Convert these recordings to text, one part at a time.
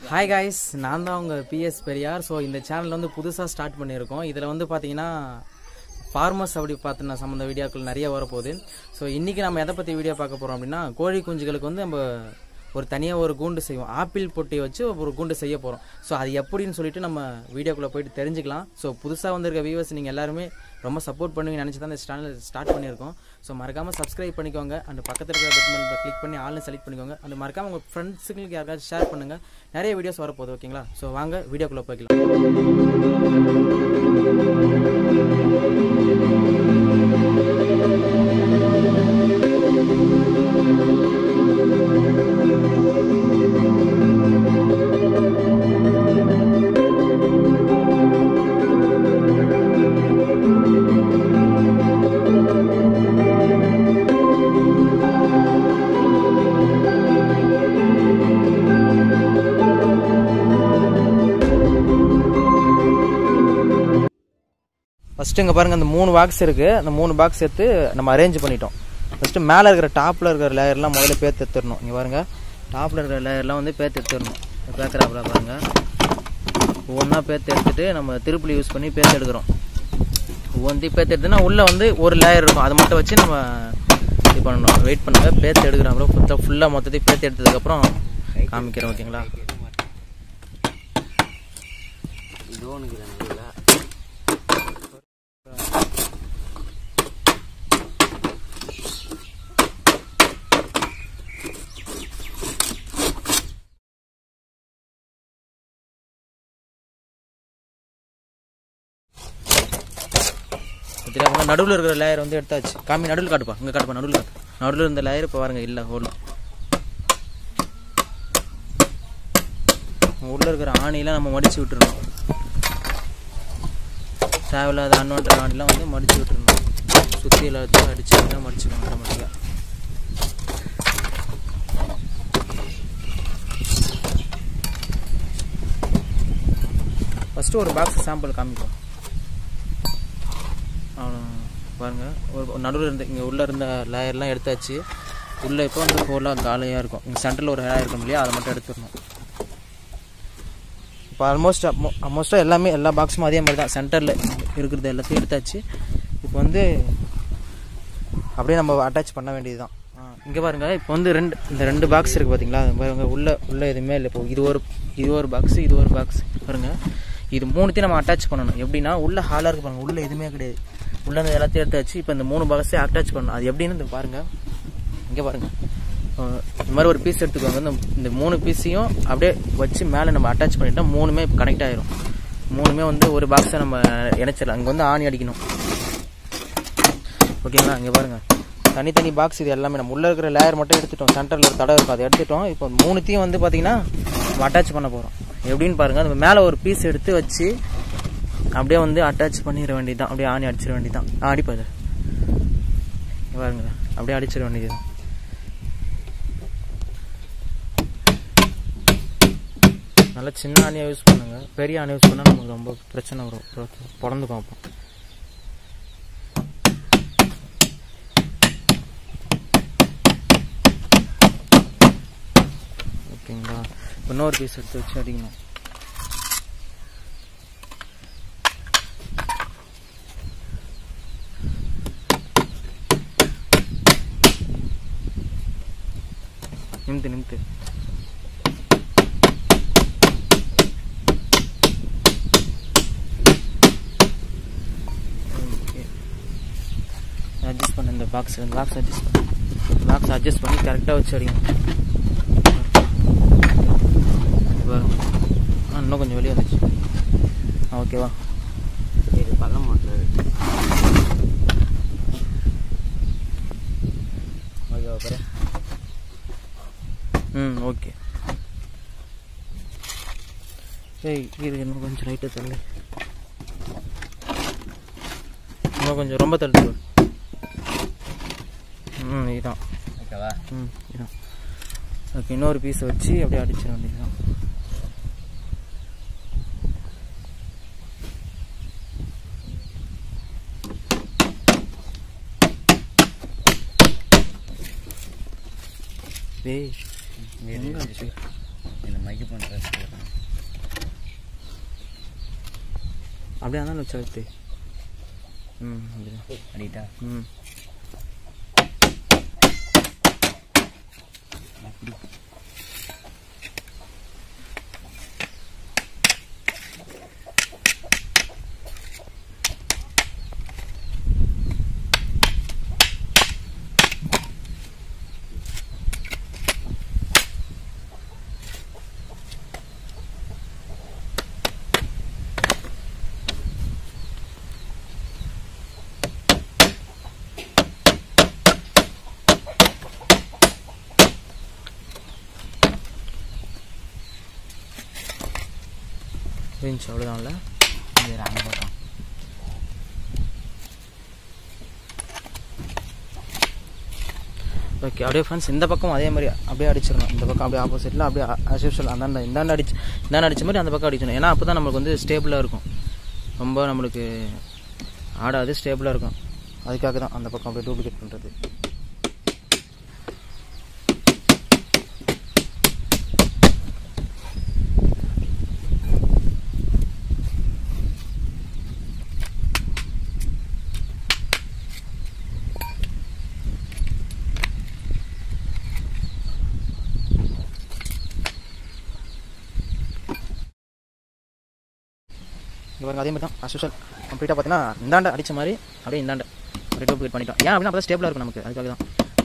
Hi guys நான் தான் உங்கள் பிஎஸ் பெரியார் ஸோ இந்த சேனல் வந்து புதுசாக ஸ்டார்ட் பண்ணியிருக்கோம் இதில் வந்து பார்த்தீங்கன்னா ஃபார்மர்ஸ் அப்படி பார்த்தின சம்மந்த வீடியோக்கள் நிறைய வரப்போகுது ஸோ இன்றைக்கி நம்ம எதை பற்றி வீடியோ பார்க்க போகிறோம் அப்படின்னா கோழி குஞ்சுகளுக்கு வந்து நம்ம ஒரு தனியாக ஒரு கூண்டு செய்வோம் ஆப்பிள் பொட்டி வச்சு ஒரு கூண்டு செய்ய போகிறோம் ஸோ அது எப்படின்னு சொல்லிட்டு நம்ம வீடியோக்குள்ளே போயிட்டு தெரிஞ்சுக்கலாம் ஸோ புதுசாக வந்திருக்க வியூவர்ஸ் நீங்கள் எல்லாருமே ரொம்ப சப்போர்ட் பண்ணுவீங்க நினச்சி தான் இந்த சேனல் ஸ்டார்ட் பண்ணியிருக்கோம் ஸோ மறக்காமல் சப்ஸ்கிரைப் பண்ணிக்கோங்க அந்த பக்கத்தில் இருக்கிற பட்டன் கிளிக் பண்ணி ஆல்னு செலக்ட் பண்ணிக்கோங்க அந்த மறக்காமல் உங்கள் ஃப்ரெண்ட்ஸுங்களுக்கு யாருக்காச்சும் ஷேர் பண்ணுங்கள் நிறைய வீடியோஸ் வரப்போகுது ஓகேங்களா ஸோ வாங்க வீடியோக்குள்ளே போய்க்கலாம் ஃபஸ்ட்டு இங்கே பாருங்கள் அந்த மூணு பாக்ஸ் இருக்குது அந்த மூணு பாக்ஸ் எடுத்து நம்ம அரேஞ்ச் பண்ணிட்டோம் ஃபஸ்ட்டு மேலே இருக்கிற டாப்பில் இருக்கிற லேயர்லாம் முதல்ல பேர்த்து எடுத்துடணும் இங்கே பாருங்கள் டாப்பில் இருக்கிற லேயர்லாம் வந்து பேர்த்து எடுத்துடணும் பேக்கராப்பில் பாருங்கள் ஒவ்வொன்றா பேர்த்து எடுத்துட்டு நம்ம திருப்புளி யூஸ் பண்ணி பேர்த்து எடுக்கிறோம் ஒவ்வொன்றையும் பேர்த்து எடுத்துனா உள்ளே வந்து ஒரு லேயர் இருக்கும் அதை மட்டும் வச்சு நம்ம இது பண்ணணும் வெயிட் பண்ணுங்க பேர்த்து எடுக்கிறோம் அப்புறம் ஃபுல்லாக ஃபுல்லாக மொத்தத்தையும் பேர்த்து எடுத்ததுக்கப்புறம் காமிக்கிறோம் ஓகேங்களா பார்த்தீங்கன்னா நடுவில் இருக்கிற லேயர் வந்து எடுத்தாச்சு காமி நடுவில் காட்டுப்பா இங்கே காட்டுப்பா நடுவில் காட்டு நடுவில் இருந்த லேயர் இப்போ பாருங்க இல்லை ஹோல் உள்ளே இருக்கிற ஆணியெல்லாம் நம்ம மடித்து விட்டுறணும் தேவையில்லாத அன்வான்ட் ஆணிலாம் வந்து மடித்து விட்டுறணும் சுற்றி எல்லாத்தையும் அடிச்சு மடிச்சுக்கணும் ஆட்டோமேட்டிக்காக ஃபஸ்ட்டு ஒரு பாக்ஸ் சாம்பிள் காமிப்போம் பாருங்கள் ஒரு நடுவில் இருந்த இங்கே உள்ளே இருந்த லேயர்லாம் எடுத்தாச்சு உள்ளே இப்போ வந்து ஹோலாக காலியாக இருக்கும் இங்கே சென்டரில் ஒரு லேயர் இருக்கும் இல்லையா அதை மட்டும் எடுத்துடணும் இப்போ ஆல்மோஸ்ட் ஆல்மோஸ்ட்டாக எல்லாமே எல்லா பாக்ஸும் அதே மாதிரி தான் சென்டரில் இருக்கிறது எல்லாத்தையும் எடுத்தாச்சு இப்போ வந்து அப்படியே நம்ம அட்டாச் பண்ண வேண்டியது தான் இங்கே பாருங்கள் இப்போ வந்து ரெண்டு இந்த ரெண்டு பாக்ஸ் இருக்குது பார்த்தீங்களா அது பாருங்க உள்ளே உள்ளே எதுவுமே இல்லை இப்போ இது ஒரு இது ஒரு பாக்ஸு இது ஒரு பாக்ஸ் பாருங்கள் இது மூணுத்தையும் நம்ம அட்டாச் பண்ணணும் எப்படின்னா உள்ள ஹாலாக இருக்கு பாருங்க உள்ள எதுவுமே கிடையாது உள்ள இந்த எல்லாத்தையும் எடுத்தாச்சு இப்போ இந்த மூணு பாக்ஸே அட்டாச் பண்ணணும் அது எப்படின்னு இந்த பாருங்க இங்கே பாருங்க இந்த மாதிரி ஒரு பீஸ் எடுத்துக்கோங்க இந்த இந்த மூணு பீஸையும் அப்படியே வச்சு மேலே நம்ம அட்டாச் பண்ணிட்டோம் மூணுமே கனெக்ட் ஆயிரும் மூணுமே வந்து ஒரு பாக்ஸை நம்ம இணைச்சிடலாம் அங்கே வந்து ஆணி அடிக்கணும் ஓகேங்களா இங்கே பாருங்க தனித்தனி பாக்ஸ் இது எல்லாமே நம்ம உள்ளே இருக்கிற லேயர் மட்டும் எடுத்துட்டோம் சென்டரில் ஒரு தடவை இருக்கும் அதை எடுத்துட்டோம் இப்போ மூணுத்தையும் வந்து பார்த்தீங்கன்னா அட்டாச் பண்ண போகிறோம் எப்படின்னு பாருங்கள் நம்ம மேலே ஒரு பீஸ் எடுத்து வச்சு அப்படியே வந்து அட்டாச் பண்ணிட வேண்டியது தான் அப்படியே ஆணி அடிச்சிட வேண்டியது தான் அடிப்பாது பாருங்க அப்படியே அடிச்சிட வேண்டியது தான் நல்லா சின்ன ஆணியாக யூஸ் பண்ணுங்க பெரிய ஆணி யூஸ் பண்ணால் நமக்கு ரொம்ப பிரச்சனை வரும் பிறந்துக்கும் அப்போ ஓகேங்களா இன்னொரு பீஸ் எடுத்து வச்சு அடிக்கணும் நிமித்து நிமித்து அட்ஜஸ்ட் பண்ண இந்த பாக்ஸ் இந்த பாக்ஸ் அட்ஜஸ்ட் பண்ண பாக்ஸ் அட்ஜஸ்ட் பண்ணி கரெக்டாக வச்சு அடிக்கணும் பாருங்க ஆ இன்னும் கொஞ்சம் வெளியே வந்துச்சு ஆ ஓகேவா இது பண்ண மாட்டேன் ஓகேவா பாரு ம் ஓகே ஏய் இது இன்னும் கொஞ்சம் ரைட்டாக தள்ளு இன்னும் கொஞ்சம் ரொம்ப தள்ளு ம் இதுதான் ஓகேவா ம் இதுதான் ஓகே இன்னொரு பீஸை வச்சு அப்படியே அடிச்சிட வேண்டியதுதான் டேய் இரு, எங்க இரு, ஆச்சு? இந்த மை இது பண்ணுறது அப்படியே தான் வச்சு அழுத்து ம் அப்படிதான் அடிட்டா ம் இருந்துச்சு அவ்வளோதான்ல இது அந்த பக்கம் ஓகே அப்படியே ஃப்ரெண்ட்ஸ் இந்த பக்கம் அதே மாதிரி அப்படியே அடிச்சிடணும் இந்த பக்கம் அப்படியே ஆப்போசிட்டில் அப்படியே ஆஸ் யூஷுவல் அந்தாண்ட இந்தாண்ட அடிச்சு இந்தாண்ட அடிச்ச மாதிரி அந்த பக்கம் அடிச்சணும் ஏன்னா அப்போ தான் நம்மளுக்கு வந்து ஸ்டேபிளாக இருக்கும் ரொம்ப நம்மளுக்கு ஆடாது ஸ்டேபிளாக இருக்கும் அதுக்காக தான் அந்த பக்கம் அப்படியே டூப்ளிகேட் பண்ணுறது இங்கே பாருங்க அதே மாதிரி தான் அஸ் யூஷுவல் கம்ப்ளீட்டாக பார்த்தீங்கன்னா இந்தாண்ட அடிச்ச மாதிரி அப்படியே இந்தாண்ட அப்படியே டூப்ளிகேட் பண்ணிட்டோம் ஏன் அப்படின்னா அப்போ தான் ஸ்டேபிளாக இருக்கும் நமக்கு அதுக்காக தான்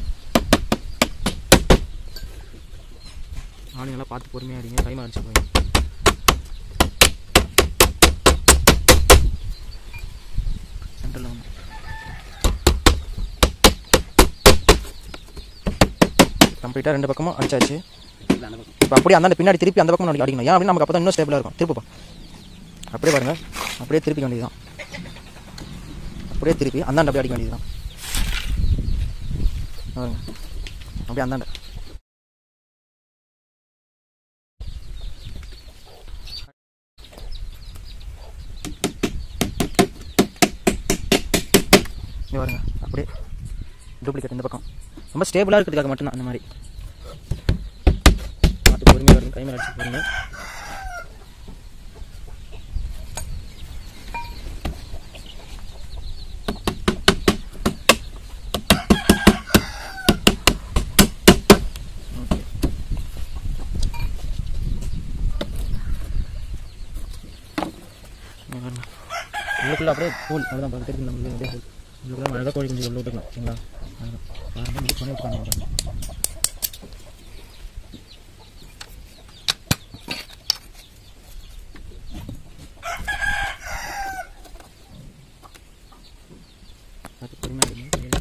ஆளுங்க பார்த்து பொறுமையாக அடிங்க டைம் அடிச்சு போய் சென்டரில் வந்து கம்ப்ளீட்டாக ரெண்டு பக்கமும் அடிச்சாச்சு இல்லை அந்த பக்கம் இப்போ அப்படியே அந்தாண்ட பின்னாடி திருப்பி அந்த பக்கம் அடி- அடிக்கணும் ஏன் அப்படின்னா நமக்கு அப்போ தான் இன்னும் ஸ்டேபிளாக இருக்கும் திருப்பப்பா அப்படியே பாருங்க அப்படியே திருப்பி வேண்டியதுதான் அப்படியே திருப்பி அந்தாண்ட அப்படியே அடிக்க வேண்டியதுதான் பாருங்க அப்படியே அந்தாண்ட இங்க பாருங்க அப்படியே டூப்ளிகேட் இந்த பக்கம் ரொம்ப ஸ்டேபிளாக இருக்கிறதுக்காக மட்டும்தான் அந்த மாதிரி பார்த்து பொறுமையாக இருக்கும் கை மேலே அடிச்சு போடுங்க ஓகே இங்க பாருங்க. உள்ளுக்குள்ள அப்படியே ஹோல் அவ்வளோதான் பார்த்து தெரியுது நம்மளுக்கு அப்படியே ஹோல் உள்ளுக்குள்ள அழகாக கோழி குஞ்சு உள்ள விட்டுக்கலாம் சரிங்களா அவ்வளோதான் பாருங்க மிக்ஸ் பண்ணி உட்காந்து பாருங்க பார்த்து பொறுமையாக இருங்க கையில.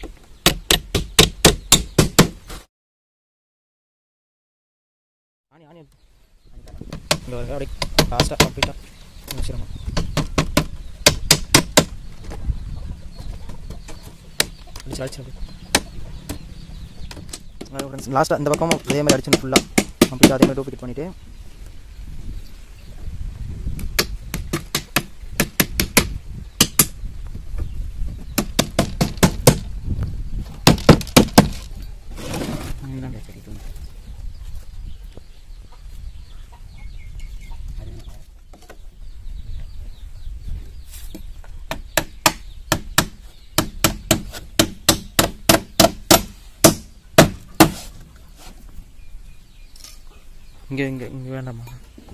ஆணி ஆணி எடுத்து. இங்க பாருங்க அப்படியே ஃபாஸ்ட்டாக கம்ப்ளீட்டாக வச்சிடணும் அடிச்சு அடிச்சு லாஸ்ட்டாக இந்த பக்கமும் அதே மாதிரி அடிச்சிடணும் ஃபுல்லாக கம்ப்ளீட்டாக அதே மாதிரி டூப்ளிகேட் பண்ணிவிட்டு இந்த சரி தூண் இங்கே இங்கே இங்கே வேண்டாமா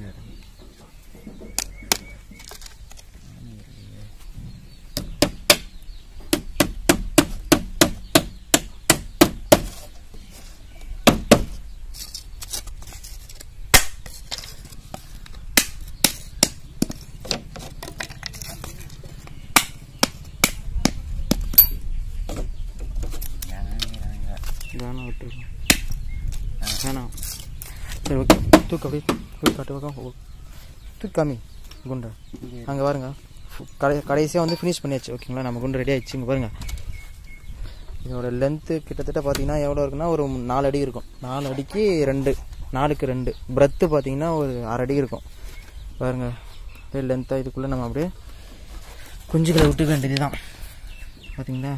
வேணாம் விட்டுருக்கோம் வேணாம் சரி ஓகே தூக்கு அப்படியே தூக்கி காட்டு பக்கம் ஓ. தூக்கி காமி குண்டை அங்கே பாருங்க ஃபு- கடை கடைசியாக வந்து ஃபினிஷ் பண்ணியாச்சு ஓகேங்களா நம்ம குண்டு ரெடி ஆயிடுச்சு இங்கே பாருங்க இதோட லென்த்து கிட்டத்தட்ட பார்த்தீங்கன்னா எவ்வளோ இருக்குன்னா ஒரு நாலு அடி இருக்கும் நாலு அடிக்கு ரெண்டு நாலுக்கு ரெண்டு பிரெத்து பார்த்தீங்கன்னா ஒரு அரை அடி இருக்கும் பாருங்க அப்படியே லென்த்தாக இதுக்குள்ளே நம்ம அப்படியே குஞ்சுகளை விட்டுக்க வேண்டியது தான் பார்த்தீங்களா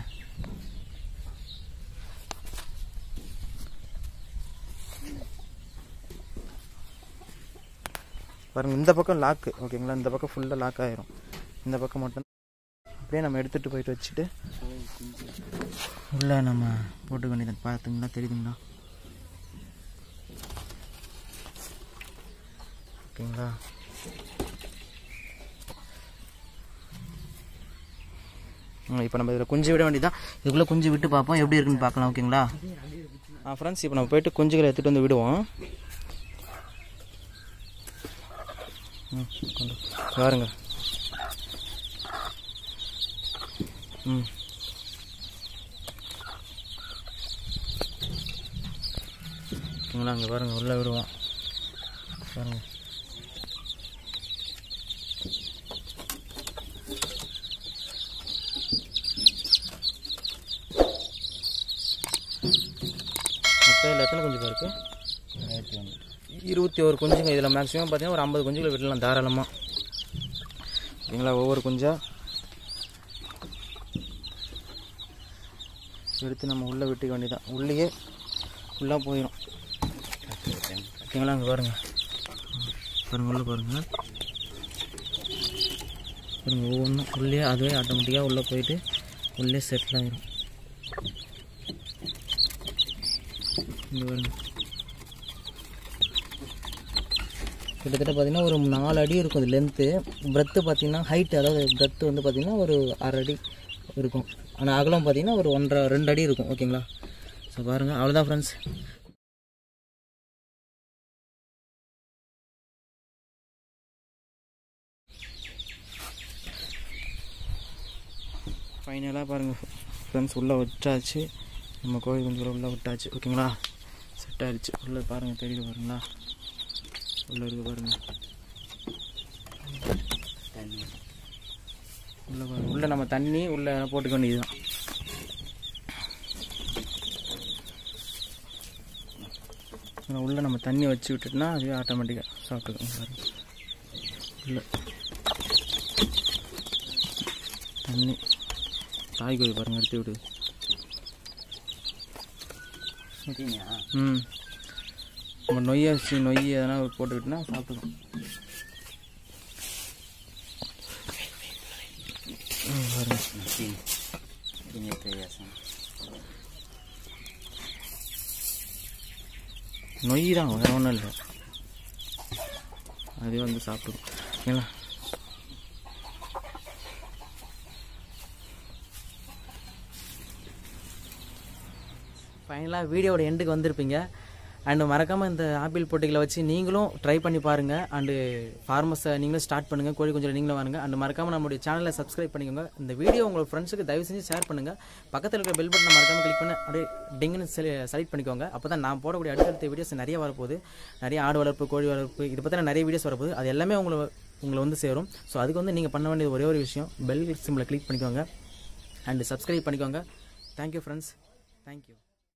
பாருங்க இந்த பக்கம் லாக்கு ஓகேங்களா இந்த பக்கம் ஃபுல்லாக லாக் ஆயிரும் இந்த பக்கம் மட்டும் அப்படியே நம்ம எடுத்துகிட்டு போயிட்டு வச்சுட்டு உள்ளே நம்ம போட்டுக்க வேண்டியது பார்த்துங்களா தெரியுதுங்களா ஓகேங்களா இப்போ நம்ம இதில் குஞ்சு விட வேண்டியதான் இதுக்குள்ளே குஞ்சு விட்டு பார்ப்போம் எப்படி இருக்குன்னு பார்க்கலாம் ஓகேங்களா ஆ ஃப்ரெண்ட்ஸ் இப்போ நம்ம போயிட்டு குஞ்சுகளை எடுத்துகிட்டு வந்து விடுவோம் ம் கொண்டு பாருங்க ம் ஓகேங்களா அங்கே பாருங்க உள்ளே விடுவோம் பாருங்க மொத்தம் இதில் எத்தனை குஞ்சு இருக்கு ஆயிரத்தி ஒன்று இருபத்தி ஒரு குஞ்சுங்க இதில் மேக்ஸிமம் பார்த்தீங்கன்னா ஒரு ஐம்பது குஞ்சுகளை விடலாம் தாராளமாக ஓகேங்களா ஒவ்வொரு குஞ்சா எடுத்து நம்ம உள்ளே விட்டுக்க வேண்டியதான் உள்ளேயே ஃபுல்லாக போயிடும் ஓகேங்களா அங்கே பாருங்க பாருங்க உள்ளே பாருங்க பாருங்க ஒவ்வொன்றும் உள்ளே அதுவே ஆட்டோமேட்டிக்காக உள்ளே போயிட்டு உள்ளே செட்டில் ஆயிரும் இங்கே பாருங்க கிட்டத்தட்ட பார்த்தீங்கன்னா ஒரு நாலு அடி இருக்கும் அது லென்த்து பிரெத்து பார்த்தீங்கன்னா ஹைட் அதாவது பிரெத்து வந்து பார்த்தீங்கன்னா ஒரு அரை அடி இருக்கும் ஆனால் அகலம் பார்த்தீங்கன்னா ஒரு ஒன்றரை ரெண்டு அடி இருக்கும் ஓகேங்களா ஸோ பாருங்கள் அவ்வளோதான் ஃப்ரெண்ட்ஸ் ஃபைனலாக பாருங்கள் ஃப்ரெண்ட்ஸ் உள்ளே விட்டாச்சு நம்ம கோழி குஞ்சுகளை உள்ளே விட்டாச்சு ஓகேங்களா செட் ஆயிடுச்சு உள்ளே பாருங்கள் தெரியுது பாருங்களா உள்ளே இருக்கு பாருங்க தண்ணி உள்ள பாருங்க உள்ள நம்ம தண்ணி உள்ள போட்டுக்க வேண்டியதுதான் ஆனா உள்ள நம்ம தண்ணி வச்சு விட்டுட்டோம்னா அதுவே ஆட்டோமேட்டிக்காக சாப்பிட்டுக்கும் பாருங்க உள்ள தண்ணி தாய் கோழி பாருங்க எடுத்து விடுது சரிங்களா ம் நம்ம நொய் அரிசி நொய் எதனா போட்டுக்கிட்டோன்னா சாப்பிட்டுக்கும் ம், பாருங்க சரி சரிங்க பிரயாசம் நொய் தான் வேற ஒன்றும் இல்லை அதே வந்து சாப்பிடும் ஓகேங்களா ஃபைனலாக வீடியோட எண்டுக்கு வந்திருப்பீங்க அண்டு மறக்காமல் இந்த ஆப்பிள் போட்டிகளை வச்சு நீங்களும் ட்ரை பண்ணி பாருங்கள் அண்டு ஃபார்மஸை நீங்களும் ஸ்டார்ட் பண்ணுங்கள் கோழி கொஞ்சம் நீங்களும் வாருங்க அண்டு மறக்காமல் நம்மளுடைய சேனலை சப்ஸ்கிரைப் பண்ணிக்கோங்க இந்த வீடியோ உங்கள் ஃப்ரெண்ட்ஸுக்கு தயவு செஞ்சு ஷேர் பண்ணுங்கள் பக்கத்தில் இருக்கிற பெல் பட்டனை மறக்காமல் கிளிக் பண்ணி அப்படியே டிங்குன்னு செலி செலக்ட் பண்ணிக்கோங்க அப்போ தான் நான் போடக்கூடிய அடுத்தடுத்த வீடியோஸ் நிறைய வரப்போகுது நிறைய ஆடு வளர்ப்பு கோழி வளர்ப்பு இது பற்றின நிறைய வீடியோஸ் வரப்போகுது அது எல்லாமே உங்களை உங்களை வந்து சேரும் ஸோ அதுக்கு வந்து நீங்கள் பண்ண வேண்டியது ஒரே ஒரு விஷயம் பெல் சிம்பிளை கிளிக் பண்ணிக்கோங்க அண்டு சப்ஸ்கிரைப் பண்ணிக்கோங்க தேங்க்யூ ஃப்ரெண்ட்ஸ் தேங்க்யூ